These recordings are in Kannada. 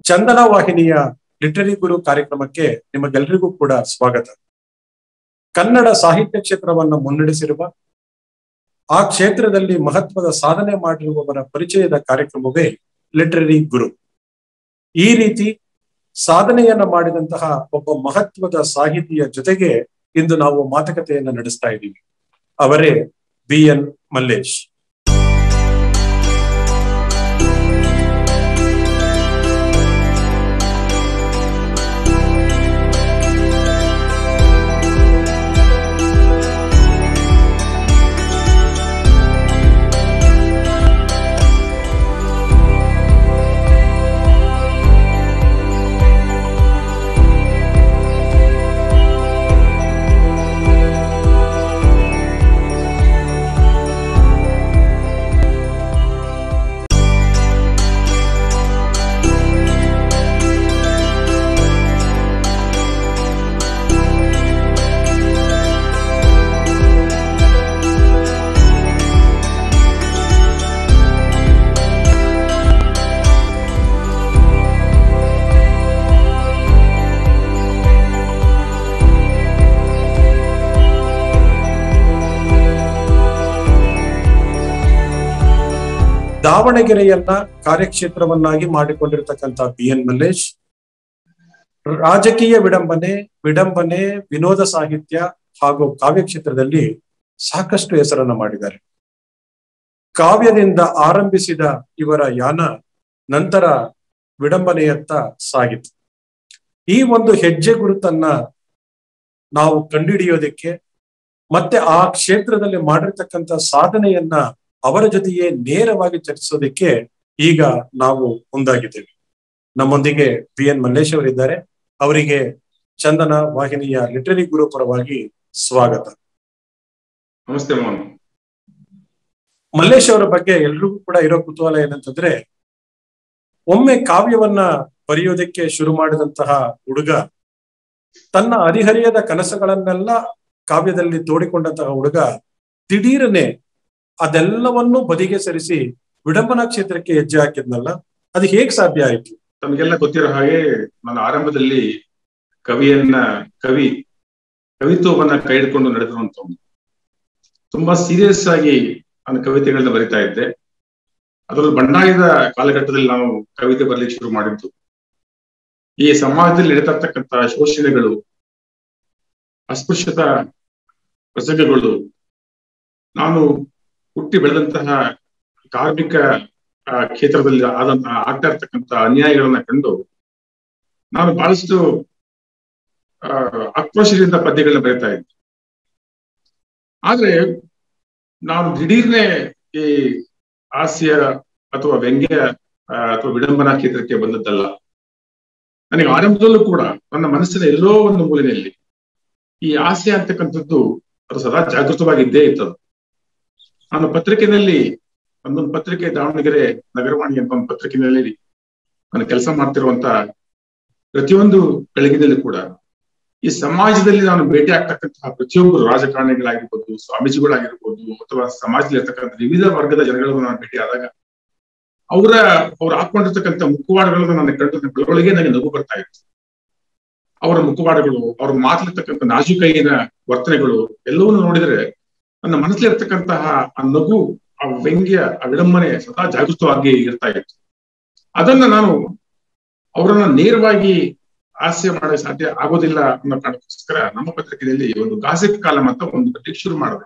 ಚಂದನ ವಾಹಿನಿಯ ಲಿಟರರಿ ಗುರು ಕಾರ್ಯಕ್ರಮಕ್ಕೆ ನಿಮಗೆಲ್ಲರಿಗೂ ಕೂಡ ಸ್ವಾಗತ ಕನ್ನಡ ಸಾಹಿತ್ಯ ಕ್ಷೇತ್ರವನ್ನು ಮುನ್ನಡೆಸಿರುವ ಆ ಕ್ಷೇತ್ರದಲ್ಲಿ ಮಹತ್ವದ ಸಾಧನೆ ಮಾಡಿರುವವರ ಪರಿಚಯದ ಕಾರ್ಯಕ್ರಮವೇ ಲಿಟರರಿ ಗುರು ಈ ರೀತಿ ಸಾಧನೆಯನ್ನ ಮಾಡಿದಂತಹ ಒಬ್ಬ ಮಹತ್ವದ ಸಾಹಿತಿಯ ಜೊತೆಗೆ ಇಂದು ನಾವು ಮಾತುಕತೆಯನ್ನ ನಡೆಸ್ತಾ ಇದ್ದೀವಿ ಅವರೇ ಬಿ ಎನ್ ಮಲ್ಲೇಶ್ ದಾವಣಗೆರೆಯನ್ನ ಕಾರ್ಯಕ್ಷೇತ್ರವನ್ನಾಗಿ ಮಾಡಿಕೊಂಡಿರ್ತಕ್ಕಂಥ ಬಿ ಎನ್ ಮಲ್ಲೇಶ್ ರಾಜಕೀಯ ವಿಡಂಬನೆ ವಿಡಂಬನೆ ವಿನೋದ ಸಾಹಿತ್ಯ ಹಾಗೂ ಕಾವ್ಯ ಕ್ಷೇತ್ರದಲ್ಲಿ ಸಾಕಷ್ಟು ಹೆಸರನ್ನ ಮಾಡಿದ್ದಾರೆ ಕಾವ್ಯದಿಂದ ಆರಂಭಿಸಿದ ಇವರ ಯಾನ ನಂತರ ವಿಡಂಬನೆಯತ್ತ ಸಾಗಿತು ಈ ಒಂದು ಹೆಜ್ಜೆ ಗುರುತನ್ನ ನಾವು ಕಂಡುಹಿಡಿಯೋದಕ್ಕೆ ಮತ್ತೆ ಆ ಕ್ಷೇತ್ರದಲ್ಲಿ ಮಾಡಿರ್ತಕ್ಕಂಥ ಸಾಧನೆಯನ್ನ ಅವರ ಜೊತೆಗೆ ನೇರವಾಗಿ ಚರ್ಚಿಸೋದಕ್ಕೆ ಈಗ ನಾವು ಮುಂದಾಗಿದ್ದೇವೆ ನಮ್ಮೊಂದಿಗೆ ಬಿ ಎನ್ ಮಲ್ಲೇಶ್ ಅವರಿದ್ದಾರೆ ಅವರಿಗೆ ಚಂದನ ವಾಹಿನಿಯ ಲಿಟರರಿ ಗುರು ಪರವಾಗಿ ಸ್ವಾಗತ ನಮಸ್ತೆ ಮೋಹನ್ ಮಲ್ಲೇಶ್ ಅವರ ಬಗ್ಗೆ ಎಲ್ರಿಗೂ ಕೂಡ ಇರೋ ಕುತೂಹಲ ಏನಂತಂದ್ರೆ ಒಮ್ಮೆ ಕಾವ್ಯವನ್ನ ಬರೆಯೋದಕ್ಕೆ ಶುರು ಮಾಡಿದಂತಹ ಹುಡುಗ ತನ್ನ ಹರಿಹರಿಯದ ಕನಸುಗಳನ್ನೆಲ್ಲ ಕಾವ್ಯದಲ್ಲಿ ತೋಡಿಕೊಂಡಂತಹ ಹುಡುಗ ದಿಢೀರನೆ ಅದೆಲ್ಲವನ್ನೂ ಬದಿಗೆ ಸರಿಸಿ ವಿಡಂಬನಾ ಕ್ಷೇತ್ರಕ್ಕೆ ಹೆಜ್ಜೆ ಹಾಕಿದ್ನಲ್ಲ ಅದು ಹೇಗ್ ಸಾಧ್ಯ ಆಯ್ತು ತಮಗೆಲ್ಲ ಗೊತ್ತಿರೋ ಹಾಗೆ ನಾನು ಆರಂಭದಲ್ಲಿ ಕವಿಯನ್ನ ಕವಿ ಕವಿತ್ವವನ್ನ ಕೈ ಹಿಡ್ಕೊಂಡು ನಡೆದಿರುವಂತವನು ತುಂಬಾ ಸೀರಿಯಸ್ ಆಗಿ ನಾನು ಕವಿತೆಗಳನ್ನ ಬರಿತಾ ಇದ್ದೆ ಅದರಲ್ಲಿ ಬಂಡಾಯದ ಕಾಲಘಟ್ಟದಲ್ಲಿ ನಾವು ಕವಿತೆ ಬರಲಿಕ್ಕೆ ಶುರು ಮಾಡಿದ್ದು ಈ ಸಮಾಜದಲ್ಲಿ ನಡೀತಾ ಇರ್ತಕ್ಕಂಥ ಶೋಷಣೆಗಳು ಅಸ್ಪೃಶ್ಯತ ಪ್ರಸಂಗಗಳು ನಾನು ಹುಟ್ಟಿ ಬೆಳೆದಂತಹ ಕಾರ್ಮಿಕ ಕ್ಷೇತ್ರದಲ್ಲಿ ಆದಂತಹ ಆಗ್ತಾ ಇರ್ತಕ್ಕಂಥ ಅನ್ಯಾಯಗಳನ್ನ ಕಂಡು ನಾನು ಬಹಳಷ್ಟು ಆಕ್ರೋಶದಿಂದ ಪದ್ಯಗಳನ್ನ ಬರೀತಾ ಇದ್ದೆ ಆದ್ರೆ ನಾನು ದಿಢೀರ್ನೆ ಈ ಹಾಸ್ಯ ಅಥವಾ ವ್ಯಂಗ್ಯ ಅಥವಾ ವಿಡಂಬನಾ ಕ್ಷೇತ್ರಕ್ಕೆ ಬಂದದ್ದಲ್ಲ ನನಗೆ ಆರಂಭದಲ್ಲೂ ಕೂಡ ನನ್ನ ಮನಸ್ಸಿನ ಎಲ್ಲೋ ಒಂದು ಮೂಲಿನಲ್ಲಿ ಈ ಹಾಸ್ಯ ಅಂತಕ್ಕಂಥದ್ದು ಅದು ಸದಾ ಜಾಗೃತವಾಗಿದ್ದೇ ಇತ್ತದು ನಾನು ಪತ್ರಿಕೆಯಲ್ಲಿ ಒಂದೊಂದು ಪತ್ರಿಕೆ ದಾವಣಗೆರೆ ನಗರವಾಣಿ ಅಂತ ಒಂದು ಪತ್ರಿಕೆಯಲ್ಲಿ ನಾನು ಕೆಲಸ ಮಾಡ್ತಿರುವಂತ ಪ್ರತಿಯೊಂದು ಬೆಳಗಿನಲ್ಲಿ ಕೂಡ ಈ ಸಮಾಜದಲ್ಲಿ ನಾನು ಭೇಟಿ ಆಗ್ತಕ್ಕಂತಹ ಪ್ರತಿಯೊಬ್ಬರು ರಾಜಕಾರಣಿಗಳಾಗಿರ್ಬೋದು ಸ್ವಾಮೀಜಿಗಳಾಗಿರ್ಬೋದು ಅಥವಾ ಸಮಾಜದಲ್ಲಿ ಇರ್ತಕ್ಕಂಥ ವಿವಿಧ ವರ್ಗದ ಜನಗಳನ್ನು ನಾನು ಭೇಟಿ ಆದಾಗ ಅವರ ಅವ್ರು ಹಾಕೊಂಡಿರ್ತಕ್ಕಂಥ ಮುಖವಾಡಗಳನ್ನು ನನ್ನ ಕಂಡು ಬೆಳವಣಿಗೆ ನನಗೆ ನಗು ಬರ್ತಾ ಇತ್ತು ಅವರ ಮುಖವಾಡಗಳು ಅವ್ರ ಮಾತಲಿರ್ತಕ್ಕಂಥ ನಾಜುಕೈನ ವರ್ತನೆಗಳು ಎಲ್ಲವನ್ನೂ ನೋಡಿದ್ರೆ ನನ್ನ ಮನಸ್ಸಲ್ಲಿ ಇರ್ತಕ್ಕಂತಹ ಆ ನಗು ಆ ವ್ಯಂಗ್ಯ ಆ ವಿಡಂಬನೆ ಸದಾ ಜಾಗೃತವಾಗಿ ಇರ್ತಾ ಇತ್ತು ಅದನ್ನ ನಾನು ಅವರನ್ನ ನೇರವಾಗಿ ಹಾಸ್ಯ ಮಾಡಲು ಸಾಧ್ಯ ಆಗೋದಿಲ್ಲ ಅನ್ನೋ ಕಾರಣಕ್ಕೋಸ್ಕರ ನಮ್ಮ ಪತ್ರಿಕೆಯಲ್ಲಿ ಒಂದು ಗಾಸಿಪ್ ಕಾಲಂ ಅಂತ ಒಂದು ಪತ್ರಿಕೆ ಶುರು ಮಾಡಿದೆ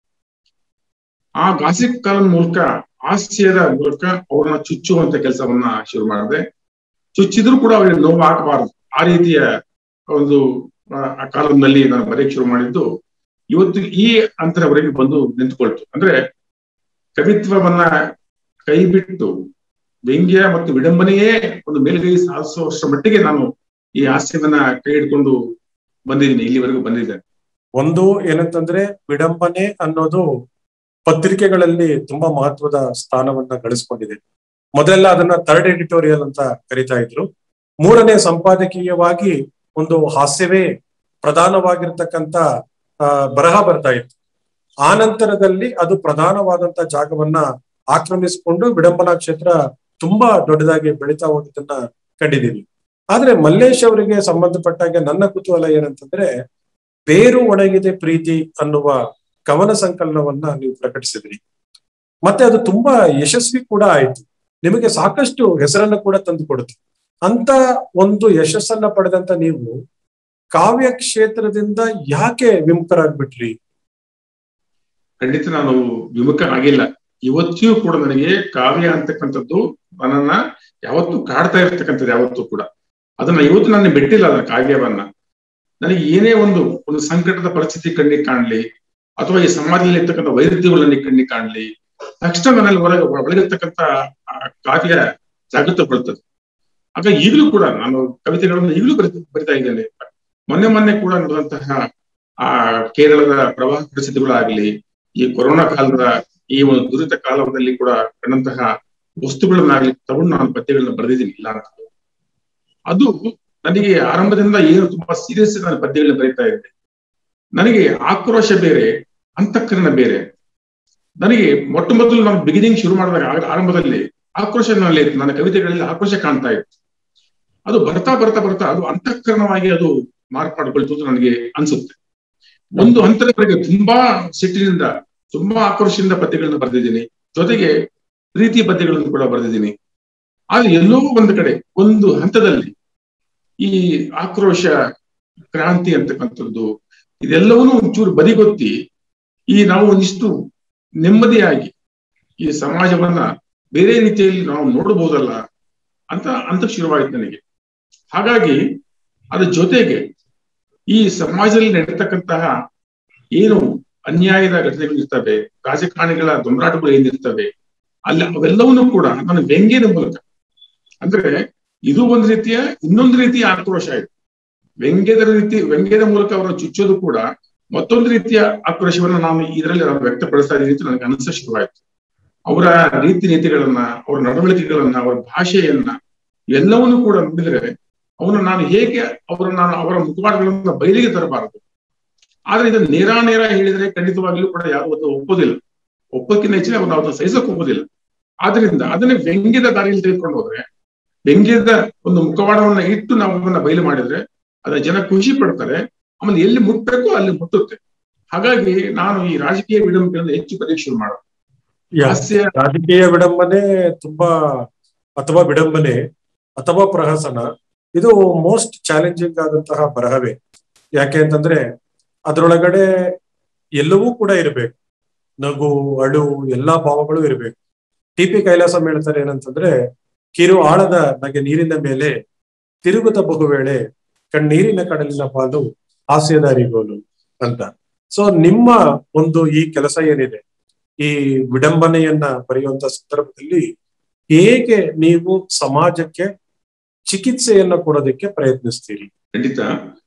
ಆ ಗಾಸಿಪ್ ಕಾಲಂ ಮೂಲಕ ಹಾಸ್ಯದ ಮೂಲಕ ಅವ್ರನ್ನ ಚುಚ್ಚುವಂತ ಕೆಲಸವನ್ನ ಶುರು ಮಾಡಿದೆ ಚುಚ್ಚಿದ್ರು ಕೂಡ ಅವರಿಗೆ ನೋವು ಆಗಬಾರದು ಆ ರೀತಿಯ ಒಂದು ಆ ಕಾಲಂನಲ್ಲಿ ನಾನು ಬರೆಯಕ್ಕೆ ಶುರು ಮಾಡಿದ್ದು ಇವತ್ತು ಈ ಅಂತರವರೆಗೆ ಬಂದು ನಿಂತುಕೊಳ್ತು ಅಂದ್ರೆ ಕವಿತ್ವವನ್ನ ಕೈ ಬಿಟ್ಟು ವ್ಯಂಗ್ಯ ಮತ್ತು ವಿಡಂಬನೆಯೇ ಒಂದು ಮೇಲುಗೈ ಸಾಧಿಸುವಷ್ಟರ ಮಟ್ಟಿಗೆ ನಾನು ಈ ಹಾಸ್ಯವನ್ನ ಕೈ ಹಿಡ್ಕೊಂಡು ಬಂದಿದ್ದೀನಿ ಇಲ್ಲಿವರೆಗೂ ಬಂದಿದ್ದೇನೆ ಒಂದು ಏನಂತಂದ್ರೆ ವಿಡಂಬನೆ ಅನ್ನೋದು ಪತ್ರಿಕೆಗಳಲ್ಲಿ ತುಂಬಾ ಮಹತ್ವದ ಸ್ಥಾನವನ್ನ ಗಳಿಸ್ಕೊಂಡಿದೆ ಮೊದಲೆಲ್ಲ ಅದನ್ನ ಥರ್ಡ್ ಎಡಿಟೋರಿಯಲ್ ಅಂತ ಕರಿತಾ ಇದ್ರು ಮೂರನೇ ಸಂಪಾದಕೀಯವಾಗಿ ಒಂದು ಹಾಸ್ಯವೇ ಪ್ರಧಾನವಾಗಿರ್ತಕ್ಕಂಥ ಬರಹ ಬರ್ತಾ ಇತ್ತು ಆ ನಂತರದಲ್ಲಿ ಅದು ಪ್ರಧಾನವಾದಂತ ಜಾಗವನ್ನ ಆಕ್ರಮಿಸಿಕೊಂಡು ವಿಡಂಬನಾ ಕ್ಷೇತ್ರ ತುಂಬಾ ದೊಡ್ಡದಾಗಿ ಬೆಳೀತಾ ಹೋಗಿದ್ದನ್ನ ಕಂಡಿದ್ದೀವಿ ಆದ್ರೆ ಮಲ್ಲೇಶ್ ಅವರಿಗೆ ಸಂಬಂಧಪಟ್ಟಾಗೆ ನನ್ನ ಕುತೂಹಲ ಏನಂತಂದ್ರೆ ಬೇರು ಒಣಗಿದೆ ಪ್ರೀತಿ ಅನ್ನುವ ಕವನ ಸಂಕಲನವನ್ನ ನೀವು ಪ್ರಕಟಿಸಿದ್ರಿ ಮತ್ತೆ ಅದು ತುಂಬಾ ಯಶಸ್ವಿ ಕೂಡ ಆಯ್ತು ನಿಮಗೆ ಸಾಕಷ್ಟು ಹೆಸರನ್ನ ಕೂಡ ತಂದು ಕೊಡುತ್ತೆ ಅಂತ ಒಂದು ಯಶಸ್ಸನ್ನ ಪಡೆದಂತ ನೀವು ಕಾವ್ಯ ಕ್ಷೇತ್ರದಿಂದ ಯಾಕೆ ವಿಮುಖರಾಗ್ಬಿಟ್ರಿ ಖಂಡಿತ ನಾನು ವಿಮುಖ ಆಗಿಲ್ಲ ಇವತ್ತಿಯೂ ಕೂಡ ನನಗೆ ಕಾವ್ಯ ಅಂತಕ್ಕಂಥದ್ದು ನನ್ನನ್ನ ಯಾವತ್ತೂ ಕಾಡ್ತಾ ಇರ್ತಕ್ಕಂಥದ್ದು ಯಾವತ್ತೂ ಕೂಡ ಅದನ್ನ ಇವತ್ತು ನಾನು ಬಿಟ್ಟಿಲ್ಲ ಅದನ್ನ ಕಾವ್ಯವನ್ನ ನನಗೆ ಏನೇ ಒಂದು ಒಂದು ಸಂಕಟದ ಪರಿಸ್ಥಿತಿ ಕಣ್ಣಿಗೆ ಕಾಣ್ಲಿ ಅಥವಾ ಈ ಸಮಾಜದಲ್ಲಿ ಇರ್ತಕ್ಕಂಥ ವೈರುಧ್ಯಗಳು ನನಗೆ ಕಣ್ಣಿಗೆ ಕಾಣ್ಲಿ ತಕ್ಷಣ ನನ್ನಲ್ಲಿ ಹೊರಗೆ ಒಳಗಿರ್ತಕ್ಕಂಥ ಕಾವ್ಯ ಜಾಗೃತಗೊಳ್ತದೆ ಆಗ ಈಗಲೂ ಕೂಡ ನಾನು ಕವಿತೆಗಳನ್ನು ಈಗಲೂ ಬರಿತ ಬರಿತಾ ಇದ್ದೇನೆ ಮೊನ್ನೆ ಮೊನ್ನೆ ಕೂಡ ನಡೆದಂತಹ ಆ ಕೇರಳದ ಪ್ರವಾಹ ಪರಿಸ್ಥಿತಿಗಳಾಗ್ಲಿ ಈ ಕೊರೋನಾ ಕಾಲದ ಈ ಒಂದು ದುರಿತ ಕಾಲದಲ್ಲಿ ಕೂಡ ಕಂಡಂತಹ ವಸ್ತುಗಳನ್ನಾಗ್ಲಿ ತಗೊಂಡು ನಾನು ಪದ್ಯಗಳನ್ನ ಬರೆದಿದ್ದೀನಿ ಇಲ್ಲ ಅಂತ ಅದು ನನಗೆ ಆರಂಭದಿಂದ ಏನು ತುಂಬಾ ಸೀರಿಯಸ್ ನಾನು ಪದ್ಯಗಳನ್ನ ಬರೀತಾ ಇದ್ದೆ ನನಗೆ ಆಕ್ರೋಶ ಬೇರೆ ಅಂತಃಕರಣ ಬೇರೆ ನನಗೆ ಮೊಟ್ಟ ಮೊದಲು ನಾನು ಬಿಗಿನಿಂಗ್ ಶುರು ಮಾಡಿದಾಗ ಆರಂಭದಲ್ಲಿ ಆಕ್ರೋಶ ನನ್ನಲ್ಲಿ ನನ್ನ ಕವಿತೆಗಳಲ್ಲಿ ಆಕ್ರೋಶ ಕಾಣ್ತಾ ಇತ್ತು ಅದು ಬರ್ತಾ ಬರ್ತಾ ಬರ್ತಾ ಅದು ಅಂತಃಕರಣವಾಗಿ ಅದು ಮಾರ್ಪಾಡುಕೊಳ್ತು ಅಂತ ನನಗೆ ಅನ್ಸುತ್ತೆ ಒಂದು ಹಂತದವರೆಗೆ ತುಂಬಾ ಸಿಟ್ಟಿನಿಂದ ತುಂಬಾ ಆಕ್ರೋಶದಿಂದ ಪದ್ಯಗಳನ್ನ ಬರೆದಿದ್ದೀನಿ ಜೊತೆಗೆ ಪ್ರೀತಿ ಪದ್ಯಗಳನ್ನು ಕೂಡ ಬರೆದಿದ್ದೀನಿ ಆದ್ರೆ ಎಲ್ಲೋ ಒಂದು ಕಡೆ ಒಂದು ಹಂತದಲ್ಲಿ ಈ ಆಕ್ರೋಶ ಕ್ರಾಂತಿ ಅಂತಕ್ಕಂಥದ್ದು ಇದೆಲ್ಲವನ್ನೂ ಒಂಚೂರು ಬದಿಗೊತ್ತಿ ಈ ನಾವು ಒಂದಿಷ್ಟು ನೆಮ್ಮದಿಯಾಗಿ ಈ ಸಮಾಜವನ್ನ ಬೇರೆ ರೀತಿಯಲ್ಲಿ ನಾವು ನೋಡಬಹುದಲ್ಲ ಅಂತ ಅಂತ ಶುರುವಾಯಿತು ನನಗೆ ಹಾಗಾಗಿ ಅದ್ರ ಜೊತೆಗೆ ಈ ಸಮಾಜದಲ್ಲಿ ನಡೀತಕ್ಕಂತಹ ಏನು ಅನ್ಯಾಯದ ಘಟನೆಗಳು ಇರ್ತವೆ ರಾಜಕಾರಣಿಗಳ ದೊಂಬರಾಟಗಳು ಏನಿರ್ತವೆ ಅಲ್ಲಿ ಅವೆಲ್ಲವನ್ನೂ ಕೂಡ ನಾನು ವ್ಯಂಗ್ಯದ ಮೂಲಕ ಅಂದ್ರೆ ಇದು ಒಂದು ರೀತಿಯ ಇನ್ನೊಂದು ರೀತಿಯ ಆಕ್ರೋಶ ಆಯ್ತು ವ್ಯಂಗ್ಯದ ರೀತಿ ವ್ಯಂಗ್ಯದ ಮೂಲಕ ಅವರನ್ನು ಚುಚ್ಚೋದು ಕೂಡ ಮತ್ತೊಂದು ರೀತಿಯ ಆಕ್ರೋಶವನ್ನ ನಾನು ಇದರಲ್ಲಿ ನಾನು ವ್ಯಕ್ತಪಡಿಸ್ತಾ ಇದ್ದೀನಿ ಅಂತ ನನಗೆ ಅನಿಸ ಶುರುವಾಯ್ತು ಅವರ ರೀತಿ ನೀತಿಗಳನ್ನ ಅವರ ನಡವಳಿಕೆಗಳನ್ನ ಅವರ ಭಾಷೆಯನ್ನ ಎಲ್ಲವನ್ನೂ ಕೂಡ ನೋಡಿದ್ರೆ ಅವನು ನಾನು ಹೇಗೆ ಅವರ ನಾನು ಅವರ ಮುಖವಾಡಗಳನ್ನ ಬಯಲಿಗೆ ತರಬಾರದು ಆದ್ರೆ ಇದನ್ನ ನೇರ ನೇರ ಹೇಳಿದ್ರೆ ಖಂಡಿತವಾಗ್ಲೂ ಕೂಡ ಯಾರು ಅದು ಒಪ್ಪೋದಿಲ್ಲ ಒಪ್ಪೋದಕ್ಕಿಂತ ಹೆಚ್ಚಿನ ಅವನು ಅದನ್ನ ಸಹಿಸಕ್ ಹೋಗೋದಿಲ್ಲ ಆದ್ರಿಂದ ಅದನ್ನೇ ವ್ಯಂಗ್ಯದ ದಾರಿಯಲ್ಲಿ ತೆಗೆದುಕೊಂಡು ಹೋದ್ರೆ ವ್ಯಂಗ್ಯದ ಒಂದು ಮುಖವಾಡವನ್ನ ಇಟ್ಟು ನಾವು ಅದನ್ನ ಬಯಲು ಮಾಡಿದ್ರೆ ಅದನ್ನ ಜನ ಖುಷಿ ಪಡ್ತಾರೆ ಆಮೇಲೆ ಎಲ್ಲಿ ಮುಟ್ಬೇಕೋ ಅಲ್ಲಿ ಮುಟ್ಟುತ್ತೆ ಹಾಗಾಗಿ ನಾನು ಈ ರಾಜಕೀಯ ವಿಡಂಬನೆಗಳನ್ನು ಹೆಚ್ಚು ಪರೀಕ್ಷೆ ಶುರು ಮಾಡೋದು ಹಾಸ್ಯ ರಾಜಕೀಯ ವಿಡಂಬನೆ ತುಂಬಾ ಅಥವಾ ವಿಡಂಬನೆ ಅಥವಾ ಪ್ರಹಸನ ಇದು ಮೋಸ್ಟ್ ಚಾಲೆಂಜಿಂಗ್ ಆದಂತಹ ಬರಹವೇ ಯಾಕೆ ಅಂತಂದ್ರೆ ಅದರೊಳಗಡೆ ಎಲ್ಲವೂ ಕೂಡ ಇರಬೇಕು ನಗು ಅಳು ಎಲ್ಲಾ ಭಾವಗಳು ಇರಬೇಕು ಟಿ ಪಿ ಕೈಲಾಸಂ ಹೇಳ್ತಾರೆ ಏನಂತಂದ್ರೆ ಕಿರು ಆಳದ ನಗೆ ನೀರಿನ ಮೇಲೆ ತಿರುಗುತ್ತ ಬಹುವೇಳೆ ಕಣ್ಣೀರಿನ ಕಡಲಿನ ಪಾಲು ಹಾಸ್ಯದ ಅರಿಗೋಲು ಅಂತ ಸೊ ನಿಮ್ಮ ಒಂದು ಈ ಕೆಲಸ ಏನಿದೆ ಈ ವಿಡಂಬನೆಯನ್ನ ಬರೆಯುವಂತ ಸಂದರ್ಭದಲ್ಲಿ ಹೇಗೆ ನೀವು ಸಮಾಜಕ್ಕೆ ಚಿಕಿತ್ಸೆಯನ್ನ ಕೊಡೋದಕ್ಕೆ ಪ್ರಯತ್ನಿಸ್ತೀರಿ ಖಂಡಿತ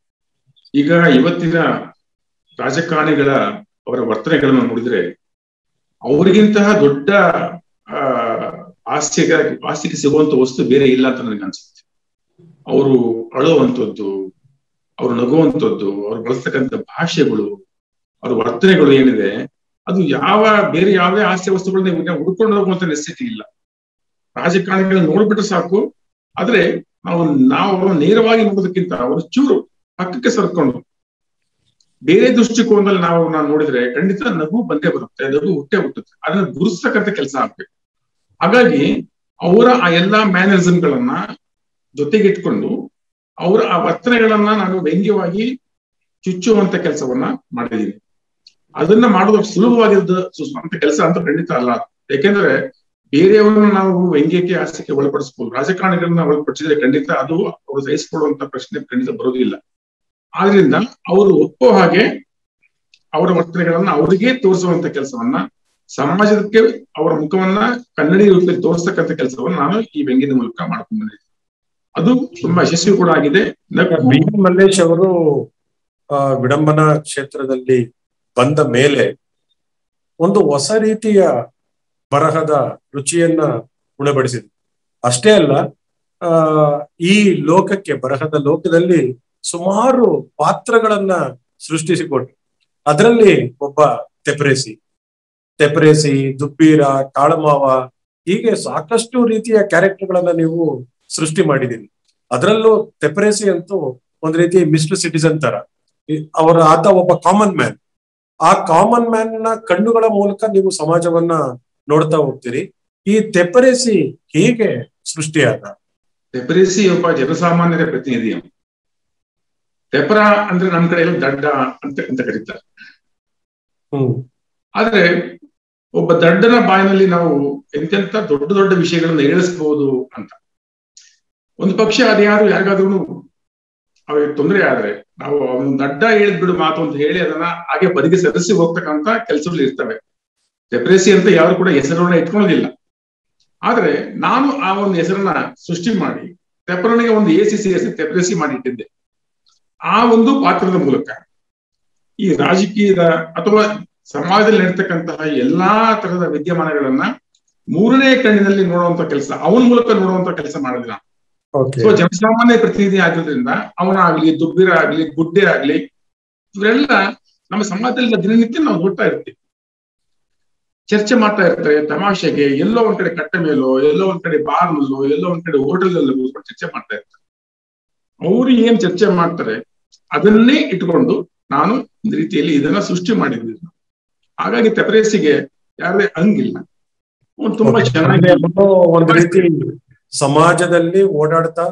ಈಗ ಇವತ್ತಿನ ರಾಜಕಾರಣಿಗಳ ಅವರ ವರ್ತನೆಗಳನ್ನು ನೋಡಿದ್ರೆ ಅವರಿಗಿಂತಹ ದೊಡ್ಡ ಆ ಹಾಸ್ಯಗ ಹಾಸ್ಯಕ್ಕೆ ಸಿಗುವಂತ ವಸ್ತು ಬೇರೆ ಇಲ್ಲ ಅಂತ ನನಗೆ ಅನ್ಸುತ್ತೆ ಅವರು ಅಳುವಂಥದ್ದು ಅವರು ನಗುವಂಥದ್ದು ಅವ್ರು ಬಳಸ್ತಕ್ಕಂಥ ಭಾಷೆಗಳು ಅವ್ರ ವರ್ತನೆಗಳು ಏನಿದೆ ಅದು ಯಾವ ಬೇರೆ ಯಾವುದೇ ಹಾಸ್ಯ ವಸ್ತುಗಳನ್ನ ಹುಡ್ಕೊಂಡು ಹೋಗುವಂತ ನೆಸಿಟಿ ಇಲ್ಲ ರಾಜಕಾರಣಿಗಳನ್ನ ನೋಡ್ಬಿಟ್ರೆ ಸಾಕು ಆದ್ರೆ ನಾವು ನಾವು ಅವ್ರನ್ನ ನೇರವಾಗಿ ನೋಡೋದಕ್ಕಿಂತ ಅವರು ಚೂರು ಪಕ್ಕಕ್ಕೆ ಸರ್ಕೊಂಡು ಬೇರೆ ದೃಷ್ಟಿಕೋನದಲ್ಲಿ ನಾವು ನಾವು ನೋಡಿದ್ರೆ ಖಂಡಿತ ನಗು ಬಂದೇ ಬರುತ್ತೆ ನಗು ಹುಟ್ಟೆ ಹುಟ್ಟುತ್ತೆ ಅದನ್ನ ಗುರುಸ್ತಕ್ಕಂಥ ಕೆಲಸ ಆಗ್ಬೇಕು ಹಾಗಾಗಿ ಅವರ ಆ ಎಲ್ಲಾ ಮ್ಯಾನರಿಸಮ್ಗಳನ್ನ ಜೊತೆಗಿಟ್ಕೊಂಡು ಅವರ ಆ ವರ್ತನೆಗಳನ್ನ ನಾನು ವ್ಯಂಗ್ಯವಾಗಿ ಚುಚ್ಚುವಂತ ಕೆಲಸವನ್ನ ಮಾಡಿದ್ದೀನಿ ಅದನ್ನ ಮಾಡೋದು ಸುಲಭವಾಗಿದ್ದ ಅಂತ ಕೆಲಸ ಅಂತ ಖಂಡಿತ ಅಲ್ಲ ಯಾಕೆಂದ್ರೆ ಬೇರೆಯವರನ್ನ ನಾವು ವ್ಯಂಗ್ಯಕ್ಕೆ ಹಾಸ್ಯಕ್ಕೆ ಒಳಪಡಿಸಬಹುದು ರಾಜಕಾರಣಿಗಳನ್ನ ಒಳಪಡಿಸಿದ್ರೆ ಖಂಡಿತ ಅದು ಅವರು ಸಹಿಸಿಕೊಳ್ಳುವಂತ ಪ್ರಶ್ನೆ ಖಂಡಿತ ಬರೋದಿಲ್ಲ ಆದ್ರಿಂದ ಅವರು ಒಪ್ಪೋ ಹಾಗೆ ಅವರ ವರ್ತನೆಗಳನ್ನ ಅವರಿಗೆ ತೋರಿಸುವಂತ ಕೆಲಸವನ್ನ ಸಮಾಜಕ್ಕೆ ಅವರ ಮುಖವನ್ನ ಕನ್ನಡಿ ರೂಪದಲ್ಲಿ ತೋರಿಸ್ತಕ್ಕಂಥ ಕೆಲಸವನ್ನ ನಾನು ಈ ವ್ಯಂಗ್ಯದ ಮೂಲಕ ಮಾಡ್ಕೊಂಡು ಬಂದಿದ್ದೀನಿ ಅದು ತುಂಬಾ ಯಶಸ್ವಿ ಕೂಡ ಆಗಿದೆ ಬಿ ಮಲ್ಲೇಶ್ ಅವರು ವಿಡಂಬನಾ ಕ್ಷೇತ್ರದಲ್ಲಿ ಬಂದ ಮೇಲೆ ಒಂದು ಹೊಸ ರೀತಿಯ ಬರಹದ ರುಚಿಯನ್ನ ಉಣಬಡಿಸಿದ್ರು ಅಷ್ಟೇ ಅಲ್ಲ ಆ ಈ ಲೋಕಕ್ಕೆ ಬರಹದ ಲೋಕದಲ್ಲಿ ಸುಮಾರು ಪಾತ್ರಗಳನ್ನ ಸೃಷ್ಟಿಸಿಕೊಟ್ರು ಅದರಲ್ಲಿ ಒಬ್ಬ ತೆಪ್ರೇಸಿ ತೆಪ್ರೇಸಿ ದುಬ್ಬೀರ ಕಾಳಮಾವ ಹೀಗೆ ಸಾಕಷ್ಟು ರೀತಿಯ ಕ್ಯಾರೆಕ್ಟರ್ಗಳನ್ನ ನೀವು ಸೃಷ್ಟಿ ಮಾಡಿದ್ದೀರಿ ಅದರಲ್ಲೂ ತೆಪರೇಸಿ ಅಂತೂ ಒಂದ್ ರೀತಿ ಮಿಸ್ಟರ್ ಸಿಟಿಸನ್ ತರ ಈ- ಅವರ ಆತ ಒಬ್ಬ ಕಾಮನ್ ಮ್ಯಾನ್ ಆ ಕಾಮನ್ ಮ್ಯಾನ್ ನ ಕಣ್ಣುಗಳ ಮೂಲಕ ನೀವು ಸಮಾಜವನ್ನ ನೋಡ್ತಾ ಹೋಗ್ತೀರಿ ಈ ತೆಪರೇಸಿ ಹೇಗೆ ಸೃಷ್ಟಿಯಾದ ತೆಪರೇಸಿ ಒಬ್ಬ ಜನಸಾಮಾನ್ಯರ ಪ್ರತಿನಿಧಿ ಅವನು. ತೆಪರ ಅಂದ್ರೆ ನಮ್ ಕಡೆ ಎಲ್ಲ ದಡ್ಡ ಅಂತ ಅಂತ ಕರೀತಾರೆ ಹ್ಮ್ ಆದ್ರೆ ಒಬ್ಬ ದಡ್ಡನ ಬಾಯಿನಲ್ಲಿ ನಾವು ಎಂತೆಂತ ದೊಡ್ಡ ದೊಡ್ಡ ವಿಷಯಗಳನ್ನ ಹೇಳಿಸಬಹುದು ಅಂತ ಒಂದು ಪಕ್ಷ ಅದ್ಯಾರು ಯಾರಿಗಾದ್ರೂ ಅವ್ರಿಗೆ ತೊಂದರೆ ಆದ್ರೆ ನಾವು ಅವನು ದಡ್ಡ ಹೇಳಿದ್ಬಿಡು ಮಾತು ಅಂತ ಹೇಳಿ ಅದನ್ನ ಹಾಗೆ ಬದಿಗೆ ಸರಿಸಿ ಹೋಗ್ತಕ್ಕಂತ ಕೆಲಸಗಳು ಇರ್ತವೆ ಡೆಪ್ರೆಸಿ ಅಂತ ಯಾರು ಕೂಡ ಹೆಸರನ್ನ ಇಟ್ಕೊಳ್ಳೋದಿಲ್ಲ ಆದ್ರೆ ನಾನು ಆ ಒಂದು ಹೆಸರನ್ನ ಸೃಷ್ಟಿ ಮಾಡಿ ತೆಪರನಿಗೆ ಒಂದು ಎ ಸಿ ಸಿ ಎಸ್ ತೆಪ್ರೆಸಿ ಮಾಡಿಟ್ಟಿದ್ದೆ ಆ ಒಂದು ಪಾತ್ರದ ಮೂಲಕ ಈ ರಾಜಕೀಯದ ಅಥವಾ ಸಮಾಜದಲ್ಲಿ ನಡೀತಕ್ಕಂತಹ ಎಲ್ಲಾ ತರಹದ ವಿದ್ಯಮಾನಗಳನ್ನ ಮೂರನೇ ಕಣ್ಣಿನಲ್ಲಿ ನೋಡುವಂತ ಕೆಲಸ ಅವನ ಮೂಲಕ ನೋಡುವಂತ ಕೆಲಸ ಮಾಡಿದ ನಾನು ಓಕೆ ಸೊ ಜನಸಾಮಾನ್ಯ ಪ್ರತಿನಿಧಿ ಆಗಿರೋದ್ರಿಂದ ಅವನಾಗ್ಲಿ ದುಬ್ಬಿರ ಆಗ್ಲಿ ಗುಡ್ಡೆ ಆಗ್ಲಿ ಇವರೆಲ್ಲ ನಮ್ಮ ಸಮಾಜದಲ್ಲಿ ದಿನನಿತ್ಯ ನಾವು ನೋಡ್ತಾ ಇರ್ತೀವಿ ಚರ್ಚೆ ಮಾಡ್ತಾ ಇರ್ತಾರೆ ತಮಾಷೆಗೆ ಎಲ್ಲೋ ಒಂದ್ ಕಡೆ ಕಟ್ಟೆ ಮೇಲೋ ಎಲ್ಲೋ ಒಂದ್ ಕಡೆ ಬಾರ್ ನಲ್ಲೋ ಎಲ್ಲೋ ಒಂದ್ ಕಡೆ ಹೋಟೆಲ್ ಅಲ್ಲೋ ಕೂತ್ಕೊಂಡು ಚರ್ಚೆ ಮಾಡ್ತಾ ಇರ್ತಾರೆ ಅವರು ಏನ್ ಚರ್ಚೆ ಮಾಡ್ತಾರೆ ಅದನ್ನೇ ಇಟ್ಕೊಂಡು ನಾನು ಒಂದು ರೀತಿಯಲ್ಲಿ ಇದನ್ನ ಸೃಷ್ಟಿ ಮಾಡಿದ್ವಿ ಹಾಗಾಗಿ ತೆಪರೇಸಿಗೆ ಯಾರೇ ಹಂಗಿಲ್ಲ ಅವ್ನು ತುಂಬಾ Okay. ಚೆನ್ನಾಗಿ ಅಂದ್ರೆ ಅವನು ಒಂದು ರೀತಿ ಸಮಾಜದಲ್ಲಿ ಓಡಾಡ್ತಾ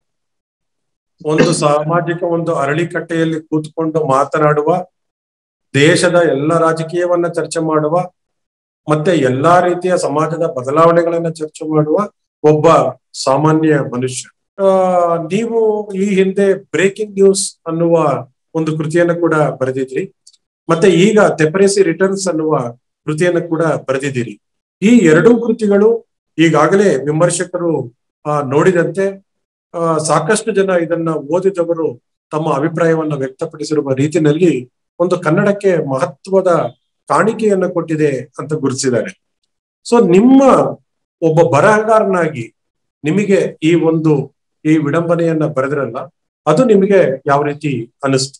ಒಂದು ಸಾಮಾಜಿಕ ಒಂದು ಅರಳಿಕಟ್ಟೆಯಲ್ಲಿ ಕೂತ್ಕೊಂಡು ಮಾತನಾಡುವ ದೇಶದ ಎಲ್ಲ ರಾಜಕೀಯವನ್ನ ಚರ್ಚೆ ಮಾಡುವ ಮತ್ತೆ ಎಲ್ಲಾ ರೀತಿಯ ಸಮಾಜದ ಬದಲಾವಣೆಗಳನ್ನ ಚರ್ಚೆ ಮಾಡುವ ಒಬ್ಬ ಸಾಮಾನ್ಯ ಮನುಷ್ಯ ಆ, ನೀವು ಈ ಹಿಂದೆ ಬ್ರೇಕಿಂಗ್ ನ್ಯೂಸ್ ಅನ್ನುವ ಒಂದು ಕೃತಿಯನ್ನು ಕೂಡ ಬರೆದಿದ್ರಿ ಮತ್ತೆ ಈಗ ತೆಪರೇಸಿ ರಿಟರ್ನ್ಸ್ ಅನ್ನುವ ಕೃತಿಯನ್ನು ಕೂಡ ಬರೆದಿದ್ದೀರಿ ಈ ಎರಡೂ ಕೃತಿಗಳು ಈಗಾಗಲೇ ವಿಮರ್ಶಕರು ಆ, ನೋಡಿದಂತೆ ಆ, ಸಾಕಷ್ಟು ಜನ ಇದನ್ನ ಓದಿದವರು ತಮ್ಮ ಅಭಿಪ್ರಾಯವನ್ನ ವ್ಯಕ್ತಪಡಿಸಿರುವ ರೀತಿಯಲ್ಲಿ ಒಂದು ಕನ್ನಡಕ್ಕೆ ಮಹತ್ವದ ಕಾಣಿಕೆಯನ್ನ ಕೊಟ್ಟಿದೆ ಅಂತ ಗುರುತಿಸಿದ್ದಾರೆ ಸೊ ನಿಮ್ಮ ಒಬ್ಬ ಬರಹಗಾರನಾಗಿ ನಿಮಗೆ ಈ ಒಂದು ಈ ವಿಡಂಬನೆಯನ್ನ ಬರೆದಿರಲ್ಲ ಅದು ನಿಮಗೆ ಯಾವ ರೀತಿ ಅನಿಸ್ತು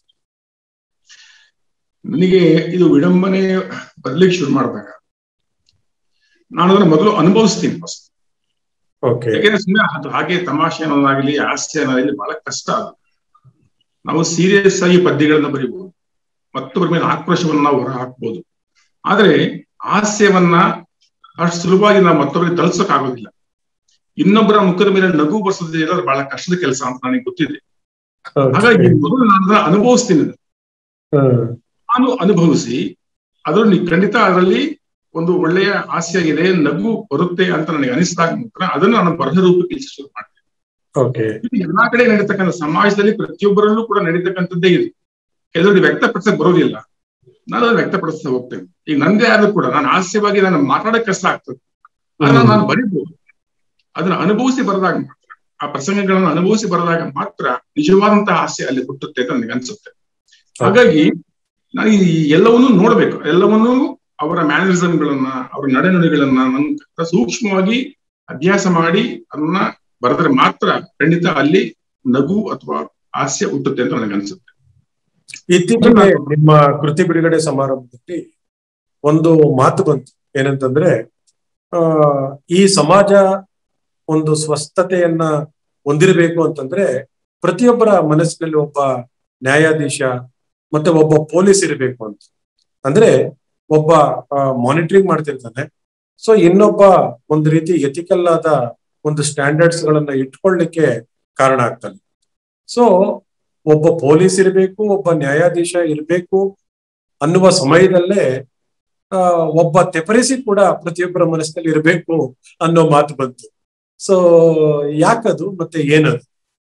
ನನಗೆ ಇದು ವಿಡಂಬನೆ ಬರ್ಲಿಕ್ಕೆ ಶುರು ಮಾಡಿದಾಗ ನಾನು ಅದನ್ನ ಮೊದಲು ಅನುಭವಿಸ್ತೀನಿ ಫಸ್ಟ್ ಓಕೆ ಯಾಕೆಂದ್ರೆ ಸುಮ್ಮನೆ ಅದು ಹಾಗೆ ತಮಾಷೆ ಅನ್ನೋದಾಗ್ಲಿ ಹಾಸ್ಯ ಅನ್ನೋದಾಗ್ಲಿ ಬಹಳ ಕಷ್ಟ ಅದು ನಾವು ಸೀರಿಯಸ್ ಆಗಿ ಪದ್ಯಗಳನ್ನ ಬರೀಬಹುದು ಮತ್ತೊಬ್ಬರ ಮೇಲೆ ಆಕ್ರೋಶವನ್ನ ನಾವು ಹೊರ ಹಾಕ್ಬೋದು ಆದ್ರೆ ಹಾಸ್ಯವನ್ನ ಅಷ್ಟು ಸುಲಭವಾಗಿ ನಾವು ಮತ್ತೊಬ್ಬರಿಗೆ ತಲುಸಕ್ ಆಗೋದಿಲ್ಲ ಇನ್ನೊಬ್ಬರ ಮುಖದ ಮೇಲೆ ನಗು ಬರ್ಸೋದು ಇರೋದು ಬಹಳ ಕಷ್ಟದ ಕೆಲಸ ಅಂತ ನನಗೆ ಗೊತ್ತಿದೆ ಹಾಗಾಗಿ ಮೊದಲು ನಾನು ಅದನ್ನ ಅನುಭವಿಸ್ತೀನಿ ಅದನ್ನ. ನಾನು ಅನುಭವಿಸಿ ಅದರಲ್ಲಿ ಖಂಡಿತ ಅದರಲ್ಲಿ ಒಂದು ಒಳ್ಳೆಯ ಹಾಸ್ಯ ಇದೆ ನಗು ಬರುತ್ತೆ ಅಂತ ನನಗೆ ಅನಿಸಿದಾಗ ಮಾತ್ರ ಅದನ್ನು ನಾನು ಬರಹ ರೂಪಕ್ಕೆ ಇಳಿಸಿ ಶುರು ಮಾಡ್ತೀನಿ ಓಕೆ ಇದು ಎಲ್ಲಾ ಕಡೆ ನಡೀತಕ್ಕಂಥ ಸಮಾಜದಲ್ಲಿ ಪ್ರತಿಯೊಬ್ಬರಲ್ಲೂ ಕೂಡ ನಡೀತಕ್ಕಂಥದ್ದೇ ಇದೆ ಕೆಲವರಿಗೆ ವ್ಯಕ್ತಪಡಿಸಕ್ ಬರೋದಿಲ್ಲ ನಾನು ಅದನ್ನ ವ್ಯಕ್ತಪಡಿಸ್ತಾ ಹೋಗ್ತೇನೆ ಈಗ ನಂದೇ ಆದ್ರೂ ಕೂಡ ನಾನು ಹಾಸ್ಯವಾಗಿ ನಾನು ಮಾತಾಡಕ್ ಕಷ್ಟ ಆಗ್ತದೆ ಅದನ್ನ ಹ್ಮ್. ನಾನು ಬರೀಬಹುದು ಅದನ್ನ ಅನುಭವಿಸಿ ಬರೆದಾಗ ಮಾತ್ರ ಆ ಪ್ರಸಂಗಗಳನ್ನು ಅನುಭವಿಸಿ ಬರೆದಾಗ ಮಾತ್ರ ನಿಜವಾದಂತಹ ಹಾಸ್ಯ ಅಲ್ಲಿ ಹುಟ್ಟುತ್ತೆ ಅಂತ ನನಗೆ ಅನ್ಸುತ್ತೆ ಹಾಗಾಗಿ ನಾನು ಈ ಎಲ್ಲವನ್ನೂ ನೋಡ್ಬೇಕು ಎಲ್ಲವನ್ನೂ ಅವರ ಮ್ಯಾನರಿಸಮ್ಗಳನ್ನ ಅವರ ನಡೆನುಡಿಗಳನ್ನ ನನ್ನ ಸೂಕ್ಷ್ಮವಾಗಿ ಅಭ್ಯಾಸ ಮಾಡಿ ಅದನ್ನ ಬರೆದ್ರೆ ಮಾತ್ರ ಖಂಡಿತ ಅಲ್ಲಿ ನಗು ಅಥವಾ ಹಾಸ್ಯ ಹುಟ್ಟುತ್ತೆ ಅಂತ ನನಗೆ ಅನ್ಸುತ್ತೆ ಇತ್ತೀಚೆಗೆ ನಿಮ್ಮ ಕೃತಿ ಬಿಡುಗಡೆ ಸಮಾರಂಭದಲ್ಲಿ ಒಂದು ಮಾತು ಬಂತು ಏನಂತಂದ್ರೆ ಆ ಈ ಸಮಾಜ ಒಂದು ಸ್ವಸ್ಥತೆಯನ್ನ ಹೊಂದಿರಬೇಕು ಅಂತಂದ್ರೆ ಪ್ರತಿಯೊಬ್ಬರ ಮನಸ್ಸಿನಲ್ಲಿ ಒಬ್ಬ ನ್ಯಾಯಾಧೀಶ ಮತ್ತೆ ಒಬ್ಬ ಪೊಲೀಸ್ ಇರಬೇಕು ಅಂತ ಅಂದ್ರೆ ಒಬ್ಬ ಮಾನಿಟರಿಂಗ್ ಮಾಡ್ತಿರ್ತಾನೆ ಸೊ ಇನ್ನೊಬ್ಬ ಒಂದು ರೀತಿ ಎಥಿಕಲ್ ಆದ ಒಂದು ಸ್ಟ್ಯಾಂಡರ್ಡ್ಸ್ ಗಳನ್ನ ಇಟ್ಕೊಳ್ಳಿಕ್ಕೆ ಕಾರಣ ಆಗ್ತಾನೆ ಸೊ ಒಬ್ಬ ಪೊಲೀಸ್ ಇರಬೇಕು ಒಬ್ಬ ನ್ಯಾಯಾಧೀಶ ಇರಬೇಕು ಅನ್ನುವ ಸಮಯದಲ್ಲೇ ಆ ಒಬ್ಬ ತೆಪರಿಸಿ ಕೂಡ ಪ್ರತಿಯೊಬ್ಬರ ಮನಸ್ಸಿನಲ್ಲಿ ಇರಬೇಕು ಅನ್ನೋ ಮಾತು ಬಂತು ಸೊ ಯಾಕದು ಮತ್ತೆ ಏನದು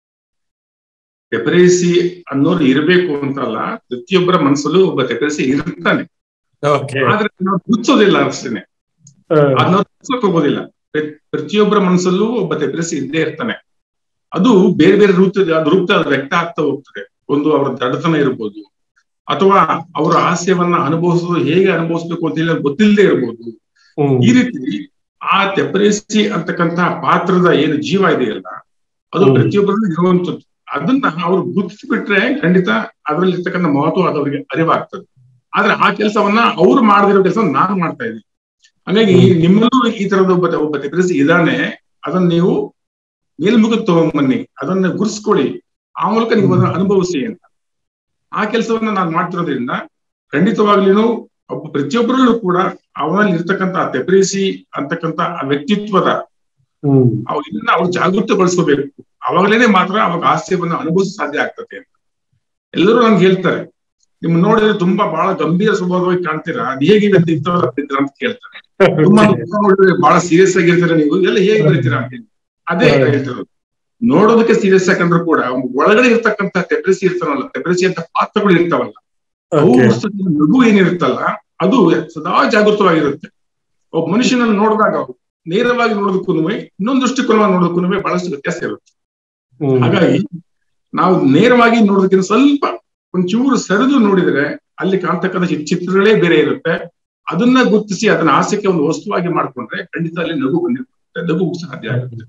ತೆಪರೇಸಿ ಅನ್ನೋರು ಇರಬೇಕು ಅಂತಲ್ಲ ಪ್ರತಿಯೊಬ್ಬರ ಮನಸ್ಸಲ್ಲೂ ಒಬ್ಬ ತೆಪರೇಸಿ ಇರ್ತಾನೆ ಓಕೆ ಆದ್ರೆ ನಾವು ಗುರ್ತಿಸೋದಿಲ್ಲ ಅಷ್ಟೇನೆ ಅದನ್ನ ಗುರ್ತಿಸಕ್ ಹೋಗೋದಿಲ್ಲ ಪ್ರ- ಪ್ರತಿಯೊಬ್ಬರ ಮನಸ್ಸಲ್ಲೂ ಒಬ್ಬ ತೆಪರೇಸಿ ಇದ್ದೇ ಇರ್ತಾನೆ ಅದು ಬೇರೆ ಬೇರೆ ರೂಪದ ಅದು ರೂಪದ ಅದು ವ್ಯಕ್ತ ಆಗ್ತಾ ಹೋಗ್ತದೆ ಒಂದು ಅವರ ದಡತನ ಇರ್ಬೋದು ಅಥವಾ ಅವರ ಹಾಸ್ಯವನ್ನ ಅನುಭವಿಸೋದು ಹೇಗೆ ಅನುಭವಿಸ್ಬೇಕು ಅಂತ ಹೇಳಿ ಗೊತ್ತಿಲ್ಲದೆ ಇರ್ಬೋದು ಈ ರೀತಿ ಆ ತೆಪರೇಸಿ ಅಂತಕ್ಕಂತಹ ಪಾತ್ರದ ಏನು ಜೀವ ಇದೆಯಲ್ಲ ಅದು ಹ್ಮ್. ಪ್ರತಿಯೊಬ್ಬರಲ್ಲೂ ಇರುವಂತದ್ದು ಅದನ್ನ ಅವ್ರು ಗುರುತಿಸ್ಬಿಟ್ರೆ ಖಂಡಿತ ಅದರಲ್ಲಿ ಇರ್ತಕ್ಕಂಥ ಮಹತ್ವ ಅದು ಅವರಿಗೆ ಅರಿವಾಗ್ತದೆ ಆದ್ರೆ ಆ ಕೆಲಸವನ್ನ ಅವ್ರು ಮಾಡದಿರೋ ಕೆಲಸ ನಾನು ಮಾಡ್ತಾ ಇದ್ದೀನಿ ಹಾಗಾಗಿ ಹ್ಮ್. ನಿಮ್ಮಲ್ಲೂ ಈ ತರದ ಒಬ್ಬ ಒಬ್ಬ ತೆಪರೇಸಿ ಇದಾನೆ ಅದನ್ನ ನೀವು ಮೇಲ್ಮುಖಕ್ಕೆ ತಗೊಂಬನ್ನಿ ಅದನ್ನ ಗುರ್ಸ್ಕೊಳ್ಳಿ ಆ ಮೂಲಕ ನೀವು ಅದನ್ನ ಅನುಭವಿಸಿ ಅಂತ ಆ ಕೆಲಸವನ್ನ ನಾನು ಮಾಡ್ತಿರೋದ್ರಿಂದ ಖಂಡಿತವಾಗ್ಲೂ ಒಬ್ಬ ಪ್ರತಿಯೊಬ್ಬರಲ್ಲೂ ಕೂಡ ಅವನಲ್ಲಿ ಇರ್ತಕ್ಕಂಥ ತೆಪ್ರೇಸಿ ಅಂತಕ್ಕಂಥ ಆ ವ್ಯಕ್ತಿತ್ವದ ಹ್ಮ್ ಅವ್ ಇದನ್ನ ಅವ್ರು ಜಾಗೃತಗೊಳಿಸ್ಕೋಬೇಕು ಅವಾಗಲೇನೆ ಮಾತ್ರ ಅವಾಗ ಹಾಸ್ಯವನ್ನ ಅನುಭವಿಸ ಸಾಧ್ಯ ಆಗ್ತದೆ ಅಂತ ಎಲ್ಲರೂ ನನ್ಗೆ ಹೇಳ್ತಾರೆ ನಿಮ್ ನೋಡಿದ್ರೆ ತುಂಬಾ ಬಹಳ ಗಂಭೀರ ಸ್ವಭಾವವಾಗಿ ಕಾಣ್ತೀರಾ ಅದ್ ಹೇಗೆ ಅಂತ ಇಂಥವೆಲ್ಲ ಬರೀತೀರಾ ಅಂತ ಕೇಳ್ತಾರೆ ತುಂಬಾ ಮುಖ ನೋಡಿದ್ರೆ ಬಹಳ ಸೀರಿಯಸ್ ಆಗಿರ್ತೀರಾ ನೀವು ಎಲ್ಲ ಹೇಗೆ ಬರೀತೀರಾ ಅಂತ ಹೇಳಿ. ಅದೇ ಹೇಳ್ತಿರೋದು ನೋಡೋದಕ್ಕೆ ಸೀರಿಯಸ್ ಯಾಕಂದ್ರೂ ಕೂಡ ಅವ್ನ್ ಒಳಗಡೆ ಇರ್ತಕ್ಕಂಥ ತೆಪ್ರೆಸಿ ಇರ್ತಾರಲ್ಲ ತೆಪ್ರೆಸಿ ಅಂತ ಪಾತ್ರಗಳು ಇರ್ತಾವಲ್ಲ ಅವು Okay. ವಸ್ತುಗಳ ನಗು ಏನಿರುತ್ತಲ್ಲ ಅದು ಸದಾ ಜಾಗೃತವಾಗಿರುತ್ತೆ ಒಬ್ಬ ಮನುಷ್ಯನನ್ನು ನೋಡಿದಾಗ ನೇರವಾಗಿ ನೋಡೋದಕ್ಕೂ ಇನ್ನೊಂದು ದೃಷ್ಟಿಕೋನವಾಗಿ ನೋಡೋದಕ್ಕೂ ಬಹಳಷ್ಟು ವ್ಯತ್ಯಾಸ ಇರುತ್ತೆ ಹ್ಮ್. ಹಾಗಾಗಿ ನಾವು ನೇರವಾಗಿ ನೋಡೋದಕ್ಕಿಂತ ಸ್ವಲ್ಪ ಒಂಚೂರು ಸರಿದು ನೋಡಿದ್ರೆ ಅಲ್ಲಿ ಕಾಣ್ತಕ್ಕಂಥ ಚಿ- ಚಿತ್ರಗಳೇ ಬೇರೆ ಇರುತ್ತೆ ಅದನ್ನ ಗುರುತಿಸಿ ಅದನ್ನ ಆಸೆಗೆ ಒಂದು ವಸ್ತುವಾಗಿ ಮಾಡ್ಕೊಂಡ್ರೆ ಖಂಡಿತ ಅಲ್ಲಿ ನಗು ಬಂದಿರುತ್ತೆ ನಗು ಸಾಧ್ಯ ಆಗುತ್ತೆ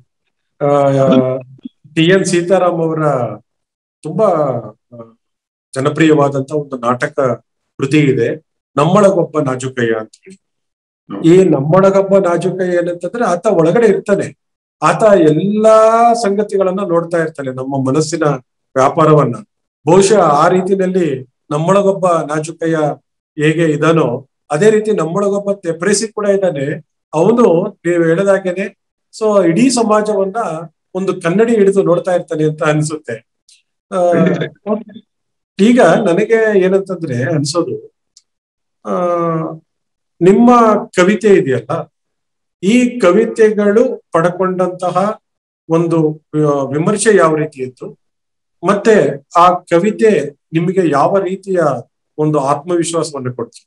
ಟಿ ಎನ್ ಸೀತಾರಾಮ್ ಅವರ ತುಂಬಾ ಆ, ಜನಪ್ರಿಯವಾದಂತ ಒಂದು ನಾಟಕ ಕೃತಿ ಇದೆ ನಮ್ಮೊಳಗೊಬ್ಬ ನಾಜುಕಯ್ಯ ಅಂತ ಹೇಳಿ ಈ ನಮ್ಮೊಳಗೊಬ್ಬ ನಾಜುಕಯ್ಯ ಏನಂತಂದ್ರೆ ಆತ ಒಳಗಡೆ ಇರ್ತಾನೆ ಆತ ಎಲ್ಲಾ ಸಂಗತಿಗಳನ್ನ ನೋಡ್ತಾ ಇರ್ತಾನೆ ನಮ್ಮ ಮನಸ್ಸಿನ ವ್ಯಾಪಾರವನ್ನ ಬಹುಶಃ ಆ ರೀತಿನಲ್ಲಿ ನಮ್ಮೊಳಗೊಬ್ಬ ನಾಜುಕಯ್ಯ ಹೇಗೆ ಇದಾನೋ ಅದೇ ರೀತಿ ನಮ್ಮೊಳಗೊಬ್ಬ ತೆಪ್ರೆಸಿ ಕೂಡ ಇದ್ದಾನೆ ಅವನು ನೀವು ಹೇಳಿದಾಗೇನೆ ಸೊ ಇಡೀ ಸಮಾಜವನ್ನ ಒಂದು ಕನ್ನಡಿ ಹಿಡಿದು ನೋಡ್ತಾ ಇರ್ತಾನೆ ಅಂತ ಅನ್ಸುತ್ತೆ ಆ, ಈಗ ನನಗೆ ಏನಂತಂದ್ರೆ ಅನ್ಸೋದು ಆ ನಿಮ್ಮ ಕವಿತೆ ಇದೆಯಲ್ಲ ಈ ಕವಿತೆಗಳು ಪಡ್ಕೊಂಡಂತಹ ಒಂದು ಆ, ವಿಮರ್ಶೆ ಯಾವ ರೀತಿ ಇತ್ತು ಮತ್ತೆ ಆ ಕವಿತೆ ನಿಮಗೆ ಯಾವ ರೀತಿಯ ಒಂದು ಆತ್ಮವಿಶ್ವಾಸವನ್ನು ಕೊಡ್ತು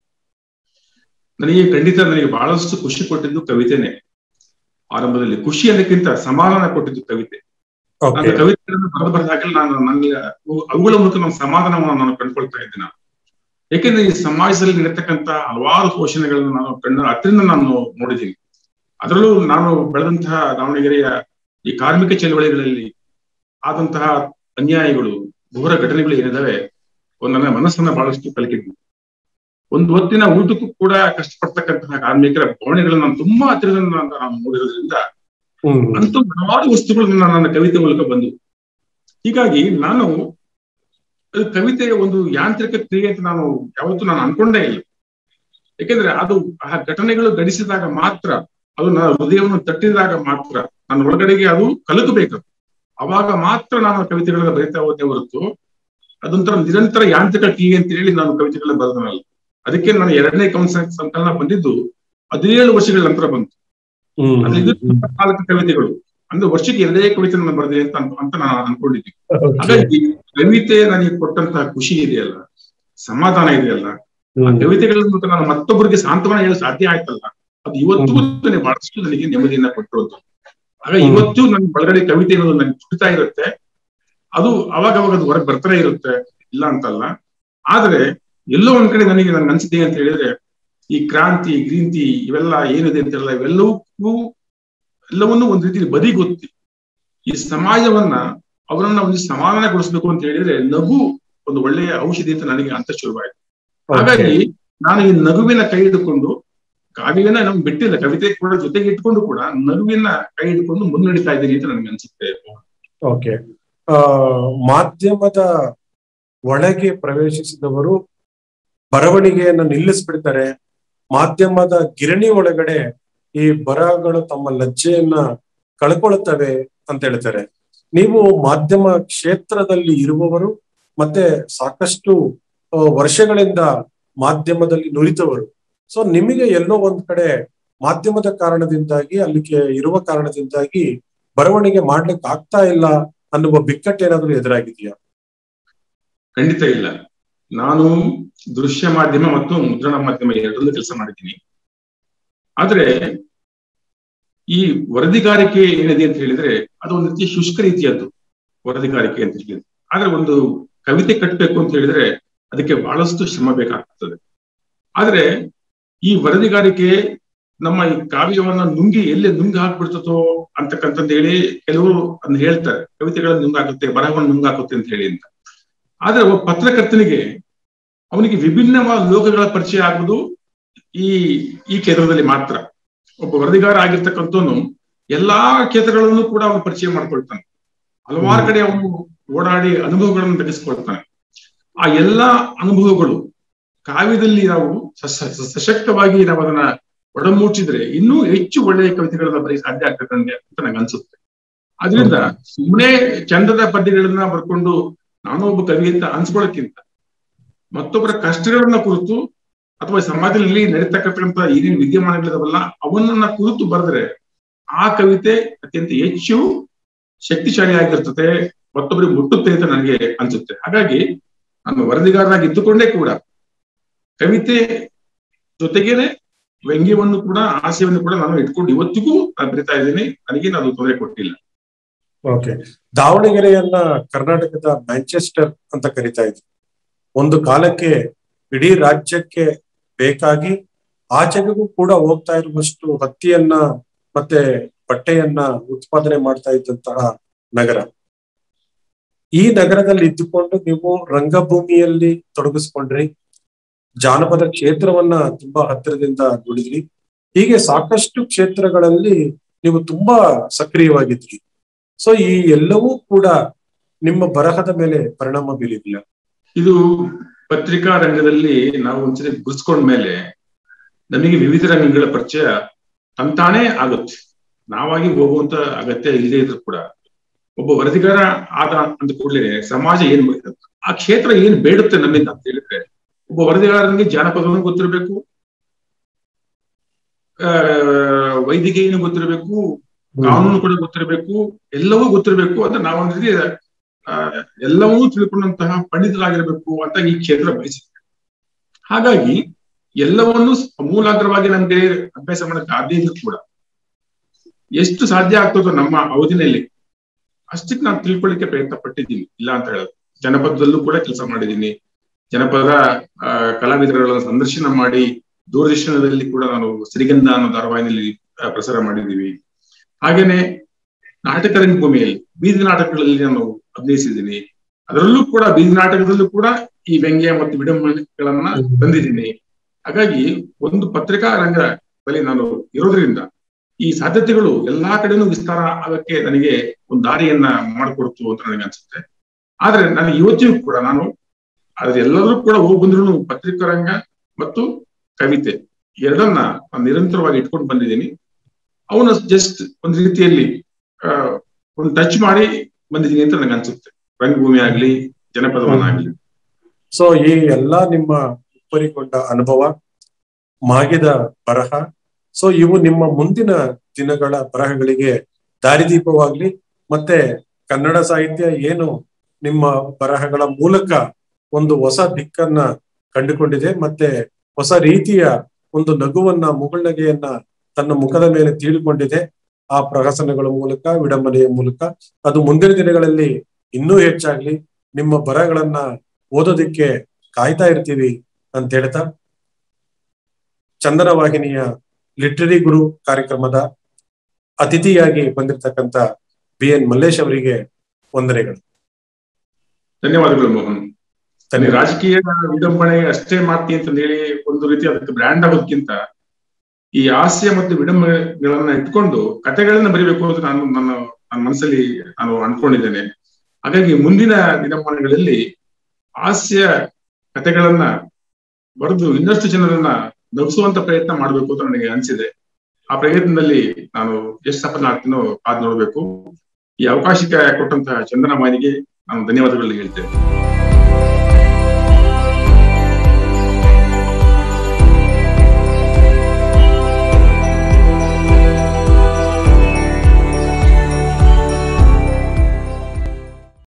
ನನಗೆ ಖಂಡಿತ ನನಗೆ ಬಹಳಷ್ಟು ಖುಷಿ ಕೊಟ್ಟಿದ್ದು ಕವಿತೆನೆ ಆರಂಭದಲ್ಲಿ ಖುಷಿ ಅನ್ನಕ್ಕಿಂತ ಸಮಾಧಾನ ಕೊಟ್ಟಿದ್ದು ಕವಿತೆ ಓಕೆ ನನ್ನ ಕವಿತೆಗಳನ್ನು ಬರೆದು ಬರೆದಾಗಲೇ ನಾನು ನನಗೆ ಅವು- ಅವುಗಳ ಮೂಲಕ ನನ್ನ ಸಮಾಧಾನವನ್ನು ನಾನು ಕಂಡುಕೊಳ್ತಾ ಇದ್ದೆ ನಾನು ಯಾಕೆಂದ್ರೆ ಈ ಸಮಾಜದಲ್ಲಿ ನಡೀತಕ್ಕಂತ ಹಲವಾರು ಶೋಷಣೆಗಳನ್ನು ನಾನು ಕಣ್ಣ ಹತ್ತಿರಿಂದ ನಾನು ನೋಡಿದ್ದೀನಿ ಅದರಲ್ಲೂ ನಾನು ಬೆಳೆದಂತಹ ದಾವಣಗೆರೆಯ ಈ ಕಾರ್ಮಿಕ ಚಳವಳಿಗಳಲ್ಲಿ ಆದಂತಹ ಅನ್ಯಾಯಗಳು ಘೋರ ಘಟನೆಗಳು ಏನಿದಾವೆ ಅವು ನನ್ನ ಮನಸ್ಸನ್ನ ಬಹಳಷ್ಟು ಕಲಕಿದ್ವು ಒಂದು ಹೊತ್ತಿನ ಊಟಕ್ಕೂ ಕೂಡ ಕಷ್ಟಪಡ್ತಕ್ಕಂತಹ ಕಾರ್ಮಿಕರ ಭಾವನೆಗಳನ್ನ ನಾನು ತುಂಬಾ ಹತ್ತಿರದಿಂದ ನಾನು ನಾನು ನೋಡಿರೋದ್ರಿಂದ ಹ್ಮ್ ಅಂತೂ ಹಲವಾರು ವಸ್ತುಗಳು ನನ್ನ ನನ್ನ ಕವಿತೆ ಮೂಲಕ ಬಂದವು ಹೀಗಾಗಿ ನಾನು ಅದು ಕವಿತೆಯ ಒಂದು ಯಾಂತ್ರಿಕ ಕ್ರಿಯೆ ಅಂತ ನಾನು ಯಾವತ್ತೂ ನಾನು ಅನ್ಕೊಂಡೇ ಇಲ್ಲ ಯಾಕೆಂದ್ರೆ ಅದು ಆ ಘಟನೆಗಳು ಗಡಿಸಿದಾಗ ಮಾತ್ರ ಅದು ನನ್ನ ಹೃದಯವನ್ನು ತಟ್ಟಿದಾಗ ಮಾತ್ರ ನನ್ನ ಒಳಗಡೆಗೆ ಅದು ಕಲಕಬೇಕು ಅವಾಗ ಮಾತ್ರ ನಾನು ಕವಿತೆಗಳನ್ನ ಬರೀತಾ ಹೋದೆ ಹೊರತು ಅದೊಂಥರ ನಿರಂತರ ಯಾಂತ್ರಿಕ ಕ್ರಿಯೆ ಅಂತ ಹೇಳಿ ನಾನು ಕವಿತೆಗಳನ್ನ ಬರೆದನಲ್ಲ ಅದಕ್ಕೆ ನಾನು ಎರಡನೇ ಕವನ ಸಂಕಲನ ಬಂದಿದ್ದು ಹದಿನೇಳು ವರ್ಷಗಳ ನಂತರ ಬಂತು ಹ್ಮ್ ಅದು ಇದು ನಾಲ್ಕು ಕವಿತೆಗಳು ಅಂದ್ರೆ ವರ್ಷಕ್ಕೆ ಎರಡೇ ಕವಿತೆ ನಾನು ಬರೆದೆ ಅಂತ ಅನ್- ಅಂತ ನಾನು ಅನ್ಕೊಂಡಿದ್ದೆ ಹಾಗಾಗಿ ಕವಿತೆ ನನಗೆ ಕೊಟ್ಟಂತಹ ಖುಷಿ ಇದೆಯಲ್ಲ ಸಮಾಧಾನ ಇದೆಯಲ್ಲ ಆ ಕವಿತೆಗಳ ಮೂಲಕ ನಾನು ಮತ್ತೊಬ್ಬರಿಗೆ ಸಾಂತ್ವನ ಹೇಳಲು ಸಾಧ್ಯ ಆಯ್ತಲ್ಲ ಅದು ಇವತ್ತಿಗೂ ನನಗೆ ಬಹಳಷ್ಟು ನನಗೆ ನೆಮ್ಮದಿಯನ್ನ ಕೊಟ್ಟಿರೋದು ಆಗ ಹ್ಮ್. ಇವತ್ತು ನನ್ನ ಒಳಗಡೆ ಕವಿತೆ ಅನ್ನೋದು ನನಗೆ ತುಡಿತಾ ಇರುತ್ತೆ ಅದು ಅವಾಗ ಅವಾಗ ಅದು ಹೊರಗೆ ಬರ್ತಾನೆ ಇರುತ್ತೆ ಇಲ್ಲ ಅಂತಲ್ಲ ಆದ್ರೆ ಎಲ್ಲೋ ಒಂದ್ ಕಡೆ ನನಗೆ ನನ್ಗೆ ಅನ್ಸಿದೆ ಅಂತ ಹೇಳಿದ್ರೆ ಈ ಕ್ರಾಂತಿ ಗ್ರೀಂತಿ ಇವೆಲ್ಲ ಏನಿದೆ ಅಂತೆಲ್ಲ ಇವೆಲ್ಲವೂ ಎಲ್ಲವನ್ನೂ ಒಂದ್ ರೀತಿ ಬದಿಗೊತ್ತಿ ಈ ಸಮಾಜವನ್ನ ಅವರನ್ನ ಒಂದು ಸಮಾಧಾನಗೊಳಿಸ್ಬೇಕು ಅಂತ ಹೇಳಿದ್ರೆ ನಗು ಒಂದು ಒಳ್ಳೆಯ ಔಷಧಿ ಅಂತ ನನಗೆ ಅಂತ ಶುರುವಾಯಿತು ಹಾಗಾಗಿ ನಾನು ಈ ನಗುವಿನ ಕೈ ಹಿಡ್ಕೊಂಡು ಕಾವ್ಯವನ್ನ ನಮ್ಗೆ ಬಿಟ್ಟಿಲ್ಲ ಕವಿತೆ ಕೂಡ ಜೊತೆಗೆ ಇಟ್ಕೊಂಡು ಕೂಡ ನಗುವಿನ ಕೈ ಹಿಡ್ಕೊಂಡು ಮುನ್ನಡೀತಾ ಇದ್ದೀನಿ ಅಂತ ನನಗೆ ಅನ್ಸುತ್ತೆ ಓಕೆ ಆ ಮಾಧ್ಯಮದ ಒಳಗೆ ಪ್ರವೇಶಿಸಿದವರು ಬರವಣಿಗೆಯನ್ನು ನಿಲ್ಲಿಸ್ಬಿಡ್ತಾರೆ ಮಾಧ್ಯಮದ ಗಿರಣಿ ಒಳಗಡೆ ಈ ಬರಹಗಳು ತಮ್ಮ ಲಜ್ಜೆಯನ್ನ ಕಳ್ಕೊಳ್ತವೆ ಅಂತ ಹೇಳ್ತಾರೆ ನೀವು ಮಾಧ್ಯಮ ಕ್ಷೇತ್ರದಲ್ಲಿ ಇರುವವರು ಮತ್ತೆ ಸಾಕಷ್ಟು ಆ, ವರ್ಷಗಳಿಂದ ಮಾಧ್ಯಮದಲ್ಲಿ ನುರಿತವರು ಸೊ ನಿಮಗೆ ಎಲ್ಲೋ ಒಂದ್ ಕಡೆ ಮಾಧ್ಯಮದ ಕಾರಣದಿಂದಾಗಿ ಅಲ್ಲಿಗೆ ಇರುವ ಕಾರಣದಿಂದಾಗಿ ಬರವಣಿಗೆ ಮಾಡ್ಲಿಕ್ಕೆ ಆಗ್ತಾ ಇಲ್ಲ ಅನ್ನುವ ಬಿಕ್ಕಟ್ಟು ಏನಾದ್ರೂ ಎದುರಾಗಿದೆಯಾ ಖಂಡಿತ ಇಲ್ಲ ನಾನು ದೃಶ್ಯ ಮಾಧ್ಯಮ ಮತ್ತು ಮುದ್ರಣ ಮಾಧ್ಯಮ ಎರಡರಲ್ಲೂ ಕೆಲಸ ಮಾಡಿದ್ದೀನಿ ಆದ್ರೆ ಈ ವರದಿಗಾರಿಕೆ ಏನಿದೆ ಅಂತ ಹೇಳಿದ್ರೆ ಅದು ಒಂದು ರೀತಿಯ ಶುಷ್ಕ ರೀತಿಯದ್ದು ವರದಿಗಾರಿಕೆ ಅಂತ ಹೇಳಿದ್ರೆ ಆದ್ರೆ ಒಂದು ಕವಿತೆ ಕಟ್ಟಬೇಕು ಅಂತ ಹೇಳಿದ್ರೆ ಅದಕ್ಕೆ ಬಹಳಷ್ಟು ಶ್ರಮ ಬೇಕಾಗ್ತದೆ ಆದ್ರೆ ಈ ವರದಿಗಾರಿಕೆ ನಮ್ಮ ಈ ಕಾವ್ಯವನ್ನ ನುಂಗಿ ಎಲ್ಲಿ ನುಂಗಿ ಹಾಕ್ಬಿಡ್ತದೋ ಅಂತಕ್ಕಂಥದ್ದು ಹೇಳಿ ಕೆಲವರು ಅದನ್ನ ಹೇಳ್ತಾರೆ ಕವಿತೆಗಳನ್ನ ನುಂಗಾಕುತ್ತೆ ಬರಹವನ್ನು ನುಂಗಾಕುತ್ತೆ ಅಂತ ಹೇಳಿ ಅಂತ ಆದ್ರೆ ಒಬ್ಬ ಪತ್ರಕರ್ತನಿಗೆ ಅವನಿಗೆ ವಿಭಿನ್ನವಾದ ಲೋಕಗಳ ಪರಿಚಯ ಆಗುವುದು ಈ ಈ ಕೇಂದ್ರದಲ್ಲಿ ಮಾತ್ರ ಒಬ್ಬ ವರದಿಗಾರ ಆಗಿರ್ತಕ್ಕಂಥವನು ಎಲ್ಲಾ ಕ್ಷೇತ್ರಗಳನ್ನು ಕೂಡ ಅವನು ಪರಿಚಯ ಮಾಡ್ಕೊಳ್ತಾನೆ ಹಲವಾರು ಕಡೆ ಅವನು ಓಡಾಡಿ ಅನುಭವಗಳನ್ನು ಬೆಳೆಸ್ಕೊಳ್ತಾನೆ ಆ ಎಲ್ಲಾ ಅನುಭವಗಳು ಕಾವ್ಯದಲ್ಲಿ ನಾವು ಸಶಕ್ತವಾಗಿ ನಾವು ಅದನ್ನ ಒಡಮೂಚಿದ್ರೆ ಇನ್ನೂ ಹೆಚ್ಚು ಒಳ್ಳೆಯ ಕವಿತೆಗಳನ್ನ ಬರೀ ಸಾಧ್ಯ ಆಗ್ತದೆ ನನಗೆ ಅಂತ ನಂಗೆ ಅನ್ಸುತ್ತೆ ಅದರಿಂದ ಸುಮ್ಮನೆ ಚಂದದ ಪದ್ಯಗಳನ್ನ ಬರ್ಕೊಂಡು ನಾನು ಒಬ್ಬ ಕವಿ ಅಂತ ಅನ್ಸ್ಕೊಳ್ಳೋಕ್ಕಿಂತ ಮತ್ತೊಬ್ಬರ ಕಷ್ಟಗಳನ್ನ ಕುರಿತು ಅಥವಾ ಸಮಾಜದಲ್ಲಿ ನಡೀತಕ್ಕಂಥ ಏನೇನು ವಿದ್ಯಮಾನಗಳಿದಾವಲ್ಲ ಅವನ್ನ ಕುರಿತು ಬರೆದ್ರೆ ಆ ಕವಿತೆ ಅತ್ಯಂತ ಹೆಚ್ಚು ಶಕ್ತಿಶಾಲಿಯಾಗಿರ್ತದೆ ಮತ್ತೊಬ್ಬರಿಗೆ ಮುಟ್ಟುತ್ತೆ ಅಂತ ನನಗೆ ಅನ್ಸುತ್ತೆ ಹಾಗಾಗಿ ನಾನು ವರದಿಗಾರನಾಗಿ ಇದ್ದುಕೊಂಡೇ ಕೂಡ ಕವಿತೆ ಜೊತೆಗೇನೆ ವ್ಯಂಗ್ಯವನ್ನು ಕೂಡ ಹಾಸ್ಯವನ್ನು ಕೂಡ ನಾನು ಇಟ್ಕೊಂಡು ಇವತ್ತಿಗೂ ನಾನು ಬರಿತಾ ಇದ್ದೀನಿ ನನಗೆ ನಾನು ತೊಂದರೆ ಕೊಟ್ಟಿಲ್ಲ ಓಕೆ ದಾವಣಗೆರೆಯನ್ನ ಕರ್ನಾಟಕದ ಮ್ಯಾಂಚೆಸ್ಟರ್ ಅಂತ ಕರಿತಾ ಇದ್ರು ಒಂದು ಕಾಲಕ್ಕೆ ಇಡೀ ರಾಜ್ಯಕ್ಕೆ ಬೇಕಾಗಿ ಆಚೆಗೂ ಕೂಡ ಹೋಗ್ತಾ ಇರುವಷ್ಟು ಹತ್ತಿಯನ್ನ ಮತ್ತೆ ಬಟ್ಟೆಯನ್ನ ಉತ್ಪಾದನೆ ಮಾಡ್ತಾ ಇದ್ದಂತಹ ನಗರ ಈ ನಗರದಲ್ಲಿ ಇದ್ದುಕೊಂಡು ನೀವು ರಂಗಭೂಮಿಯಲ್ಲಿ ತೊಡಗಿಸ್ಕೊಂಡ್ರಿ ಜಾನಪದ ಕ್ಷೇತ್ರವನ್ನ ತುಂಬಾ ಹತ್ತಿರದಿಂದ ದುಡಿದ್ರಿ ಹೀಗೆ ಸಾಕಷ್ಟು ಕ್ಷೇತ್ರಗಳಲ್ಲಿ ನೀವು ತುಂಬಾ ಸಕ್ರಿಯವಾಗಿದ್ರಿ ಸೊ ಈ ಎಲ್ಲವೂ ಕೂಡ ನಿಮ್ಮ ಬರಹದ ಮೇಲೆ ಪರಿಣಾಮ ಬೀರಿದಿಲ್ಲ ಇದು ಪತ್ರಿಕಾ ರಂಗದಲ್ಲಿ ನಾವು ಒಂದ್ಸರಿ ಗುರ್ಸ್ಕೊಂಡ ಮೇಲೆ ನಮಗೆ ವಿವಿಧ ರಂಗಗಳ ಪರಿಚಯ ತಂತಾನೇ ಆಗುತ್ತೆ ನಾವಾಗಿ ಹೋಗುವಂತ ಅಗತ್ಯ ಇಲ್ಲದೆ ಇದ್ರು ಕೂಡ ಒಬ್ಬ ವರದಿಗಾರ ಆದ ಅಂತ ಕೂಡಲೇ ಸಮಾಜ ಏನ್ ಆ ಕ್ಷೇತ್ರ ಏನ್ ಬೇಡುತ್ತೆ ನಮ್ಮಿಂದ ಅಂತ ಹೇಳಿದ್ರೆ ಒಬ್ಬ ವರದಿಗಾರನಿಗೆ ಜಾನಪದವನ್ನು ಗೊತ್ತಿರಬೇಕು ಆ ವೈದ್ಯಕೀಯನು ಗೊತ್ತಿರಬೇಕು ಕಾನೂನು ಕೂಡ ಗೊತ್ತಿರಬೇಕು ಎಲ್ಲವೂ ಗೊತ್ತಿರಬೇಕು ಅಂತ ನಾವೊಂದಿಗೆ ಎಲ್ಲವನ್ನೂ ತಿಳ್ಕೊಂಡಂತಹ ಪಂಡಿತರಾಗಿರ್ಬೇಕು ಅಂತ ಈ ಕ್ಷೇತ್ರ ಬಯಸಿದೆ ಹಾಗಾಗಿ ಎಲ್ಲವನ್ನೂ ಮೂಲಾಗ್ರವಾಗಿ ನಮ್ಗೆ ಅಭ್ಯಾಸ ಮಾಡಕ್ಕೆ ಸಾಧ್ಯ ಇದ್ರು ಕೂಡ ಎಷ್ಟು ಸಾಧ್ಯ ಆಗ್ತದೋ ನಮ್ಮ ಅವಧಿನಲ್ಲಿ ಅಷ್ಟಕ್ಕೆ ನಾನು ತಿಳ್ಕೊಳ್ಳಿಕ್ಕೆ ಪ್ರಯತ್ನ ಪಟ್ಟಿದ್ದೀನಿ ಇಲ್ಲ ಅಂತ ಹೇಳೋದು ಜನಪದದಲ್ಲೂ ಕೂಡ ಕೆಲಸ ಮಾಡಿದ್ದೀನಿ ಜನಪದ ಕಲಾವಿದರುಗಳ ಸಂದರ್ಶನ ಮಾಡಿ ದೂರದರ್ಶನದಲ್ಲಿ ಕೂಡ ನಾನು ಸಿರಿಗಂಧ ಅನ್ನೋ ಧಾರಾವಾಹಿನಲ್ಲಿ ಪ್ರಸಾರ ಮಾಡಿದ್ದೀವಿ ಹಾಗೇನೆ ನಾಟಕ ರಂಗಭೂಮಿಯಲ್ಲಿ ಬೀದಿ ನಾಟಕಗಳಲ್ಲಿ ನಾನು ಅಭಿನಯಿಸಿದ್ದೀನಿ ಅದರಲ್ಲೂ ಕೂಡ ಬೀದಿ ನಾಟಕದಲ್ಲೂ ಕೂಡ ಈ ವ್ಯಂಗ್ಯ ಮತ್ತು ವಿಡಂಬನೆಗಳನ್ನ ತಂದಿದ್ದೀನಿ ಹಾಗಾಗಿ ಒಂದು ಪತ್ರಿಕಾ ರಂಗದಲ್ಲಿ ನಾನು ಇರೋದ್ರಿಂದ ಈ ಸಾಧ್ಯತೆಗಳು ಎಲ್ಲಾ ಕಡೆನೂ ವಿಸ್ತಾರ ಆಗಕ್ಕೆ ನನಗೆ ಒಂದು ದಾರಿಯನ್ನ ಮಾಡಿಕೊಡ್ತು ಅಂತ ನನಗೆ ಅನ್ಸುತ್ತೆ ಆದ್ರೆ ನಾನು ಇವತ್ತಿಗೂ ಕೂಡ ನಾನು ಅದ್ರ ಎಲ್ಲರೂ ಕೂಡ ಹೋಗಿ ಬಂದ್ರು ಪತ್ರಿಕಾ ರಂಗ ಮತ್ತು ಕವಿತೆ ಎರಡನ್ನ ನಾನು ನಿರಂತರವಾಗಿ ಇಟ್ಕೊಂಡು ಬಂದಿದ್ದೀನಿ ಅವನು ಜಸ್ಟ್ ಒಂದು ರೀತಿಯಲ್ಲಿ ಒಂದು ಟಚ್ ಮಾಡಿ ಬಂದಿದ್ದೀನಿ ಅಂತ ನನಗೆ ಅನ್ಸುತ್ತೆ ರಂಗಭೂಮಿ ಆಗ್ಲಿ ಜನಪದವನ್ನಾಗ್ಲಿ ಸೊ ಈ ಎಲ್ಲಾ ನಿಮ್ಮ ಉಪ್ಪರಿಕೊಂಡ ಅನುಭವ ಮಾಗಿದ ಬರಹ ಸೊ ಇವು ನಿಮ್ಮ ಮುಂದಿನ ದಿನಗಳ ಬರಹಗಳಿಗೆ ದಾರಿದೀಪವಾಗ್ಲಿ ಮತ್ತೆ ಕನ್ನಡ ಸಾಹಿತ್ಯ ಏನು ನಿಮ್ಮ ಬರಹಗಳ ಮೂಲಕ ಒಂದು ಹೊಸ ದಿಕ್ಕನ್ನ ಕಂಡುಕೊಂಡಿದೆ ಮತ್ತೆ ಹೊಸ ರೀತಿಯ ಒಂದು ನಗುವನ್ನ ಮುಗುಳ್ನಗೆಯನ್ನ ತನ್ನ ಮುಖದ ಮೇಲೆ ತೀಳ್ಕೊಂಡಿದೆ ಆ ಪ್ರಹಸನಗಳ ಮೂಲಕ ವಿಡಂಬನೆಯ ಮೂಲಕ ಅದು ಮುಂದಿನ ದಿನಗಳಲ್ಲಿ ಇನ್ನೂ ಹೆಚ್ಚಾಗ್ಲಿ ನಿಮ್ಮ ಬರಹಗಳನ್ನ ಓದೋದಿಕ್ಕೆ ಕಾಯ್ತಾ ಇರ್ತೀವಿ ಅಂತ ಹೇಳ್ತಾ ಚಂದನ ವಾಹಿನಿಯ ಲಿಟ್ರರಿ ಗುರು ಕಾರ್ಯಕ್ರಮದ ಅತಿಥಿಯಾಗಿ ಬಂದಿರತಕ್ಕಂತ ಬಿ ಎನ್ ಮಲ್ಲೇಶ್ ಅವರಿಗೆ ವಂದನೆಗಳು ಧನ್ಯವಾದಗಳು ಮೋಹನ್ ತನ್ನ ರಾಜಕೀಯ ವಿಡಂಬನೆ ಅಷ್ಟೇ ಮಾಡ್ತೀನಿ ಅಂತ ಹೇಳಿ ಒಂದು ರೀತಿ ಅದಕ್ಕೆ ಬ್ರ್ಯಾಂಡ್ ಆಗೋದಕ್ಕಿಂತ ಈ ಹಾಸ್ಯ ಮತ್ತು ವಿಡಂಬನೆಗಳನ್ನ ಇಟ್ಕೊಂಡು ಕಥೆಗಳನ್ನ ಬರಿಬೇಕು ಅಂತ ನಾನು ನನ್ನ ನನ್ನ ಮನಸ್ಸಲ್ಲಿ ನಾನು ಅನ್ಕೊಂಡಿದ್ದೇನೆ ಹಾಗಾಗಿ ಮುಂದಿನ ದಿನಮಾನಗಳಲ್ಲಿ ಹಾಸ್ಯ ಕಥೆಗಳನ್ನ ಬರೆದು ಇನ್ನಷ್ಟು ಜನರನ್ನ ನಗಿಸುವಂತ ಪ್ರಯತ್ನ ಮಾಡ್ಬೇಕು ಅಂತ ನನಗೆ ಅನ್ಸಿದೆ ಆ ಪ್ರಯತ್ನದಲ್ಲಿ ನಾನು ಎಷ್ಟು ಸಫಲ ಆಗ್ತೀನೋ ಕಾದ್ ನೋಡ್ಬೇಕು ಈ ಅವಕಾಶಕ್ಕೆ ಕೊಟ್ಟಂತಹ ಚಂದನ ಮಾನಿಗೆ ನಾನು ಧನ್ಯವಾದಗಳು ಹೇಳ್ತೇನೆ